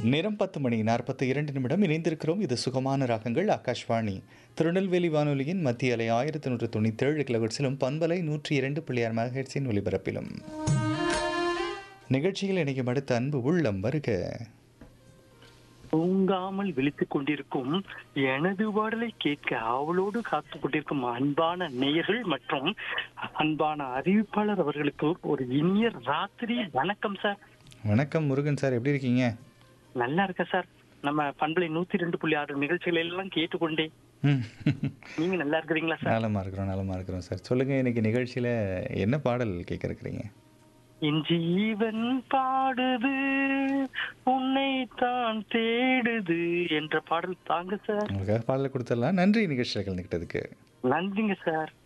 நேரம் பத்து மணி நாற்பத்தி இரண்டு நிமிடம் இணைந்திருக்கிறோம் இது சுகமான ராகங்கள் ஆகாஷ்வாணி திருநெல்வேலி வானொலியின் மத்திய அலை ஆயிரத்தி நூற்று தொண்ணூற்றி ஏழு கிலோஹெட்ஸிலும் பண்பலை நூற்றி இரண்டு புள்ளியார் மெகாஹெட்ஸின் ஒலிபரப்பிலும் நிகழ்ச்சியில் இணைக்கும் அடுத்த அன்பு உள்ளம் வருக தூங்காமல் விழித்துக் கொண்டிருக்கும் எனது பாடலை கேட்க அவளோடு காத்து கொண்டிருக்கும் அன்பான நேயர்கள் மற்றும் அன்பான அறிவிப்பாளர் அவர்களுக்கு ஒரு இனிய ராத்திரி வணக்கம் சார் வணக்கம் முருகன் சார் எப்படி இருக்கீங்க நல்லா இருக்க சார் நம்ம பண்பலை நூத்தி ரெண்டு புள்ளி ஆறு நிகழ்ச்சிகள் எல்லாம் கேட்டுக்கொண்டே ம். நீங்க நல்லா இருக்கிறீங்களா சார் நலமா இருக்கிறோம் நலமா இருக்கிறோம் சார் சொல்லுங்க இன்னைக்கு நிகழ்ச்சியில என்ன பாடல் கேட்க இருக்கிறீங்க என் ஜீவன் பாடுது உன்னை தான் தேடுது என்ற பாடல் தாங்க சார் உங்களுக்காக பாடலை கொடுத்துடலாம் நன்றி நிகழ்ச்சியில் கலந்துக்கிட்டதுக்கு நன்றிங்க சார்